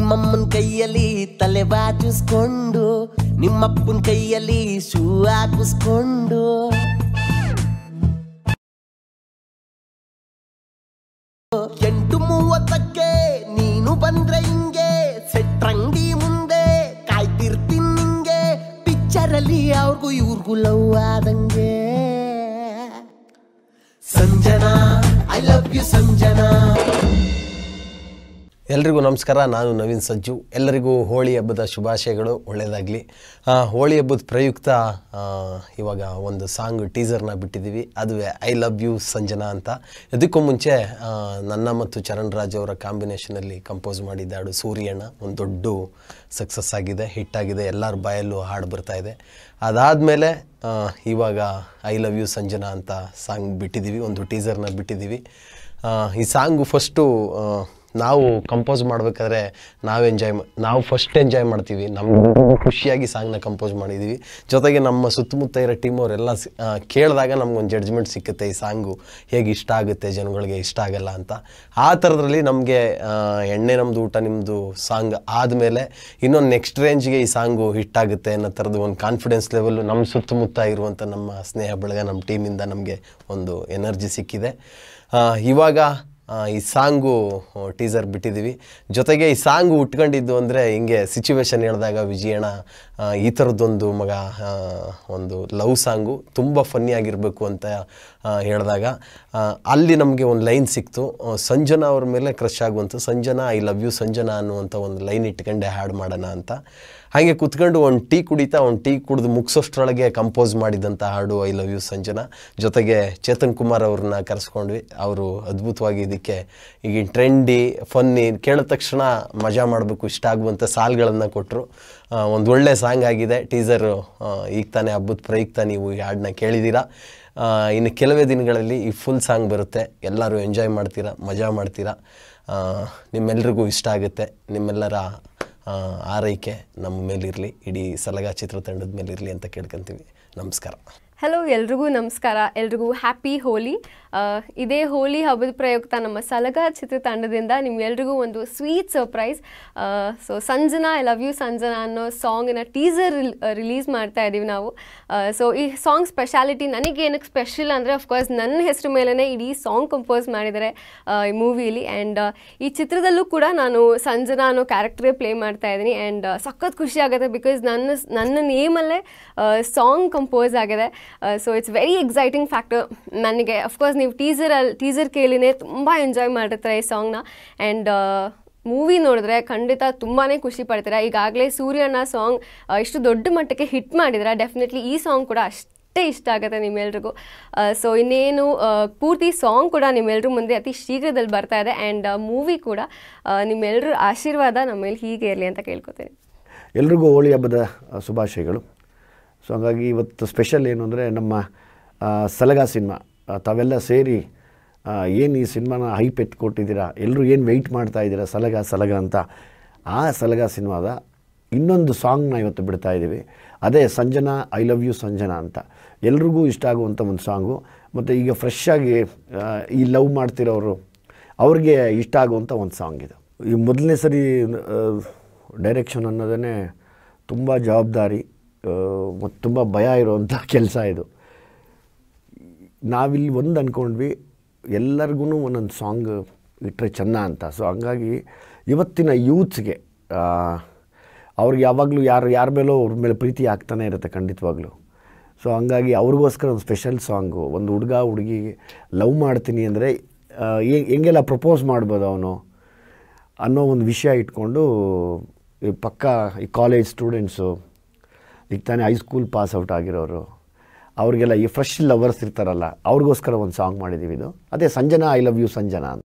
ನಿಮ್ಮಮ್ಮನ ಕೈಯಲ್ಲಿ ತಲೆ ಬಾಚಿಸ್ಕೊಂಡು ನಿಮ್ಮಪ್ಪನ ಕೈಯಲ್ಲಿ ಶೂ ಹಾಕಿಸ್ಕೊಂಡು ಎಂಟು ಮೂವತ್ತಕ್ಕೆ ನೀನು ಬಂದ್ರೆ ಹಿಂಗೆ ಸೆಟ್ರಂಗಡಿ ಮುಂದೆ ಕಾಯ್ತಿರ್ತೀನಿ ನಿಂಗೆ ಪಿಕ್ಚರಲ್ಲಿ ಅವ್ರಿಗೂ ಇವ್ರಿಗೂ ಲವ್ ಆದಂಗೆ Sanjana I love you Sanjana ಎಲ್ರಿಗೂ ನಮಸ್ಕಾರ ನಾನು ನವೀನ್ ಸಜ್ಜು ಎಲ್ಲರಿಗೂ ಹೋಳಿ ಹಬ್ಬದ ಶುಭಾಶಯಗಳು ಒಳ್ಳೆಯದಾಗಲಿ ಹೋಳಿ ಹಬ್ಬದ ಪ್ರಯುಕ್ತ ಆ, ಇವಾಗ ಒಂದು ಸಾಂಗ್ ಟೀಸರ್ನ ಬಿಟ್ಟಿದ್ದೀವಿ ಅದುವೇ ಐ ಲವ್ ಯು ಸಂಜನಾ ಅಂತ ಇದಕ್ಕೂ ಮುಂಚೆ ಆ, ನನ್ನ ಮತ್ತು ಚರಣ್ ರಾಜ್ ಅವರ ಕಾಂಬಿನೇಷನಲ್ಲಿ ಕಂಪೋಸ್ ಮಾಡಿದ್ದ ಹಾಡು ಸೂರ್ಯಣ್ಣ ಒಂದು ದೊಡ್ಡ ಸಕ್ಸಸ್ ಆಗಿದೆ ಹಿಟ್ ಆಗಿದೆ ಎಲ್ಲರ ಬಾಯಲ್ಲೂ ಹಾಡು ಬರ್ತಾ ಇದೆ ಅದಾದಮೇಲೆ ಇವಾಗ ಐ ಲವ್ ಯು ಸಂಜನಾ ಅಂತ ಸಾಂಗ್ ಬಿಟ್ಟಿದ್ದೀವಿ ಒಂದು ಟೀಸರ್ನ ಬಿಟ್ಟಿದ್ದೀವಿ ಆ, ಈ ಸಾಂಗು ಫಸ್ಟು ನಾವು ಕಂಪೋಸ್ ಮಾಡಬೇಕಾದ್ರೆ ನಾವು ಎಂಜಾಯ್ ನಾವು ಫಸ್ಟ್ ಎಂಜಾಯ್ ಮಾಡ್ತೀವಿ ನಮ್ಗೆ ಖುಷಿಯಾಗಿ ಸಾಂಗ್ನ ಕಂಪೋಸ್ ಮಾಡಿದ್ದೀವಿ ಜೊತೆಗೆ ನಮ್ಮ ಸುತ್ತಮುತ್ತ ಇರೋ ಟೀಮ್ ಅವರೆಲ್ಲ ಸಿ- ಆ, ಕೇಳಿದಾಗ ನಮ್ಗೊಂದು ಜಡ್ಜ್ಮೆಂಟ್ ಸಿಕ್ಕುತ್ತೆ ಈ ಸಾಂಗು ಹೇಗೆ ಇಷ್ಟ ಆಗುತ್ತೆ ಜನಗಳಿಗೆ ಇಷ್ಟ ಆಗಲ್ಲ ಅಂತ ಆ ಥರದ್ರಲ್ಲಿ ನಮಗೆ ಎಣ್ಣೆ ನಮ್ಮದು ಊಟ ನಿಮ್ಮದು ಸಾಂಗ್ ಆದಮೇಲೆ ಇನ್ನೊಂದು ನೆಕ್ಸ್ಟ್ ರೇಂಜ್ಗೆ ಈ ಸಾಂಗು ಹಿಟ್ ಆಗುತ್ತೆ ಅನ್ನೋ ಥರದ್ದು ಒಂದು ಕಾನ್ಫಿಡೆನ್ಸ್ ಲೆವೆಲ್ಲು ನಮ್ಮ ಸುತ್ತಮುತ್ತ ಇರುವಂಥ ನಮ್ಮ ಸ್ನೇಹ ಬಳಗ ನಮ್ಮ ಟೀಮಿಂದ ನಮಗೆ ಒಂದು ಎನರ್ಜಿ ಸಿಕ್ಕಿದೆ ಆ, ಇವಾಗ ಆ, ಈ ಸಾಂಗು ಟೀಸರ್ ಬಿಟ್ಟಿದ್ದೀವಿ ಜೊತೆಗೆ ಈ ಸಾಂಗು ಉಟ್ಕೊಂಡಿದ್ದು ಅಂದರೆ ಹಿಂಗೆ ಸಿಚುವೇಶನ್ ಹೇಳಿದಾಗ ವಿಜಯಣ್ಣ ಆ, ಈ ಥರದ್ದೊಂದು ಮಗ ಆ, ಒಂದು ಲವ್ ಸಾಂಗು ತುಂಬ ಫನ್ನಿ ಆಗಿರಬೇಕು ಅಂತ ಆ, ಹೇಳಿದಾಗ ಆ, ಅಲ್ಲಿ ನಮಗೆ ಒಂದು ಲೈನ್ ಸಿಕ್ತು ಆ, ಸಂಜನಾ ಅವ್ರ ಮೇಲೆ ಕ್ರಶ್ ಆಗುವಂಥ Sanjana I love you Sanjana ಅನ್ನುವಂಥ ಒಂದು ಲೈನ್ ಇಟ್ಕೊಂಡೆ ಹಾಡು ಮಾಡೋಣ ಅಂತ ಹಾಗೆ ಕುತ್ಕೊಂಡು ಒಂದು ಟೀ ಕುಡಿತಾ ಒಂದು ಟೀ ಕುಡಿದು ಮುಗಿಸೋಷ್ಟ್ರೊಳಗೆ ಕಂಪೋಸ್ ಮಾಡಿದಂಥ ಹಾಡು ಐ ಲವ್ ಯು ಸಂಜನಾ ಜೊತೆಗೆ ಚೇತನ್ ಕುಮಾರ್ ಅವ್ರನ್ನ ಕರೆಸ್ಕೊಂಡ್ವಿ ಅವರು ಅದ್ಭುತವಾಗಿ ಇದಕ್ಕೆ ಈಗಿನ ಟ್ರೆಂಡಿ ಫನ್ನಿ ಕೇಳಿದ ತಕ್ಷಣ ಮಜಾ ಮಾಡಬೇಕು ಇಷ್ಟ ಆಗುವಂಥ ಸಾಲ್ಗಳನ್ನು ಕೊಟ್ಟರು ಒಂದು ಒಳ್ಳೆ ಸಾಂಗ್ ಆಗಿದೆ ಟೀಸರು ಈಗ ತಾನೇ ಹಬ್ಬದ ಪ್ರಯುಕ್ತ ನೀವು ಈ ಹಾಡನ್ನ ಕೇಳಿದ್ದೀರಾ ಆ, ಇನ್ನು ಕೆಲವೇ ದಿನಗಳಲ್ಲಿ ಈ ಫುಲ್ ಸಾಂಗ್ ಬರುತ್ತೆ ಎಲ್ಲರೂ ಎಂಜಾಯ್ ಮಾಡ್ತೀರಾ ಮಜಾ ಮಾಡ್ತೀರಾ ಆ, ನಿಮ್ಮೆಲ್ರಿಗೂ ಇಷ್ಟ ಆಗುತ್ತೆ ನಿಮ್ಮೆಲ್ಲರ ಆ, ಆರೈಕೆ ನಮ್ಮ ಮೇಲಿರಲಿ ಇಡೀ ಸಲಗ ಚಿತ್ರತಂಡದ ಮೇಲಿರಲಿ ಅಂತ ಕೇಳ್ಕೊಂತೀವಿ ನಮಸ್ಕಾರ ಹಲೋ ಎಲ್ರಿಗೂ ನಮಸ್ಕಾರ ಎಲ್ರಿಗೂ ಹ್ಯಾಪಿ ಹೋಲಿ ಆ, ಇದೇ ಹೋಲಿ ಹಬ್ಬದ ಪ್ರಯುಕ್ತ ನಮ್ಮ ಸಲಗ ಚಿತ್ರತಂಡದಿಂದ ನಿಮ್ಗೆಲ್ರಿಗೂ ಒಂದು sweet surprise so Sanjana I love you Sanjana ಅನ್ನೋ ಸಾಂಗಿನ ಟೀಸರ್ ರಿಲೀಸ್ ಮಾಡ್ತಾ ಇದ್ದೀವಿ ನಾವು ಸೊ ಈ ಸಾಂಗ್ ಸ್ಪೆಷಾಲಿಟಿ ನನಗೆ ಏನಕ್ಕೆ ಸ್ಪೆಷಲ್ ಅಂದರೆ ಅಫ್ಕೋರ್ಸ್ ನನ್ನ ಹೆಸರು ಮೇಲೇ ಇಡೀ ಸಾಂಗ್ ಕಂಪೋಸ್ ಮಾಡಿದ್ದಾರೆ ಆ, ಈ ಮೂವಿಲಿ ಆ್ಯಂಡ್ ಈ ಚಿತ್ರದಲ್ಲೂ ಕೂಡ ನಾನು ಸಂಜನಾ ಅನ್ನೋ ಕ್ಯಾರೆಕ್ಟರೇ ಪ್ಲೇ ಮಾಡ್ತಾ ಇದ್ದೀನಿ ಆ್ಯಂಡ್ ಸಖತ್ ಖುಷಿ ಆಗುತ್ತೆ ಬಿಕಾಸ್ ನನ್ನ ನನ್ನ ನೇಮಲ್ಲೇ ಸಾಂಗ್ ಕಂಪೋಸ್ ಆಗಿದೆ so it's very exciting factor ನನಗೆ ಅಫ್ಕೋರ್ಸ್ ನೀವು ಟೀಸರಲ್ಲಿ ಟೀಸರ್ ಕೇಳಿನೇ ತುಂಬ ಎಂಜಾಯ್ ಮಾಡಿರ್ತಾರೆ ಈ ಸಾಂಗ್ನ ಆ್ಯಂಡ್ ಮೂವಿ ನೋಡಿದ್ರೆ ಖಂಡಿತ ತುಂಬಾ ಖುಷಿ ಪಡ್ತೀರಾ ಈಗಾಗಲೇ ಸೂರ್ಯನ ಸಾಂಗ್ ಇಷ್ಟು ದೊಡ್ಡ ಮಟ್ಟಕ್ಕೆ ಹಿಟ್ ಮಾಡಿದ್ರೆ ಡೆಫಿನೆಟ್ಲಿ ಈ ಸಾಂಗ್ ಕೂಡ ಅಷ್ಟೇ ಇಷ್ಟ ಆಗುತ್ತೆ ನಿಮ್ಮೆಲ್ರಿಗೂ ಸೊ ಇನ್ನೇನು ಆ, ಪೂರ್ತಿ ಸಾಂಗ್ ಕೂಡ ನಿಮ್ಮೆಲ್ಲರ ಮುಂದೆ ಅತಿ ಶೀಘ್ರದಲ್ಲಿ ಬರ್ತಾ ಇದೆ ಆ್ಯಂಡ್ ಮೂವಿ ಕೂಡ ಆ, ನಿಮ್ಮೆಲ್ಲರ ಆಶೀರ್ವಾದ ನಮ್ಮ ಮೇಲೆ ಹೀಗೆ ಇರಲಿ ಅಂತ ಕೇಳ್ಕೊತೀನಿ ಎಲ್ರಿಗೂ ಹೋಳಿ ಹಬ್ಬದ ಆ, ಶುಭಾಶಯಗಳು ಸೊ ಹಾಗಾಗಿ ಇವತ್ತು ಸ್ಪೆಷಲ್ ಏನು ಅಂದರೆ ನಮ್ಮ ಆ, ಸಲಗ ಸಿನಿಮಾ ಆ, ತಾವೆಲ್ಲ ಸೇರಿ ಏನು ಈ ಸಿನಿಮಾನ ಹೈಪ್ ಎತ್ಕೊಟ್ಟಿದ್ದೀರಾ ಎಲ್ಲರೂ ಏನು ವೆಯ್ಟ್ ಮಾಡ್ತಾ ಇದ್ದೀರಾ ಸಲಗ ಸಲಗ ಅಂತ ಆ ಸಲಗ ಸಿನಿಮಾದ ಇನ್ನೊಂದು ಸಾಂಗ್ನ ಇವತ್ತು ಬಿಡ್ತಾ ಇದ್ದೀವಿ ಅದೇ Sanjana I love you Sanjana ಅಂತ ಎಲ್ರಿಗೂ ಇಷ್ಟ ಆಗುವಂಥ ಒಂದು ಸಾಂಗು ಮತ್ತು ಈಗ ಫ್ರೆಶ್ ಆಗಿ ಆ, ಈ ಲವ್ ಮಾಡ್ತಿರೋರು ಅವ್ರಿಗೆ ಇಷ್ಟ ಆಗುವಂಥ ಒಂದು ಸಾಂಗ್ ಇದು ಈ ಮೊದಲನೇ ಸರಿ ಡೈರೆಕ್ಷನ್ ಅನ್ನೋದೇ ತುಂಬ ಜವಾಬ್ದಾರಿ ಮತ್ತು ತುಂಬ ಭಯ ಇರುವಂಥ ಕೆಲಸ ಇದು ನಾವಿಲ್ಲಿ ಒಂದು ಅಂದ್ಕೊಂಡ್ವಿ ಎಲ್ಲರಿಗೂ ಒಂದೊಂದು ಸಾಂಗ್ ಇಟ್ಟರೆ ಚೆನ್ನ ಅಂತ ಸೊ ಹಂಗಾಗಿ ಇವತ್ತಿನ ಯೂತ್ಸ್ಗೆ ಅವ್ರಿಗೆ ಯಾವಾಗಲೂ ಯಾರು ಯಾರ ಮೇಲೋ ಅವ್ರ ಮೇಲೆ ಪ್ರೀತಿ ಆಗ್ತಾನೆ ಇರುತ್ತೆ ಖಂಡಿತವಾಗ್ಲೂ ಸೊ ಹಂಗಾಗಿ ಅವ್ರಿಗೋಸ್ಕರ ಒಂದು ಸ್ಪೆಷಲ್ ಸಾಂಗು ಒಂದು ಹುಡುಗ ಹುಡುಗಿ ಲವ್ ಮಾಡ್ತೀನಿ ಅಂದರೆ ಹೆಂಗೆಲ್ಲ ಪ್ರಪೋಸ್ ಮಾಡ್ಬೋದು ಅವನು ಅನ್ನೋ ಒಂದು ವಿಷಯ ಇಟ್ಕೊಂಡು ಈ ಪಕ್ಕ ಈ ಕಾಲೇಜ್ ಸ್ಟೂಡೆಂಟ್ಸು ಈಗ ತಾನೇ ಹೈಸ್ಕೂಲ್ ಪಾಸ್ ಔಟ್ ಆಗಿರೋರು ಅವ್ರಿಗೆಲ್ಲ ಈ ಫ್ರೆಶ್ ಲವರ್ಸ್ ಇರ್ತಾರಲ್ಲ ಅವ್ರಿಗೋಸ್ಕರ ಒಂದು ಸಾಂಗ್ ಮಾಡಿದ್ದೀವಿ ಇದು ಅದೇ Sanjana I love you Sanjana ಅಂತ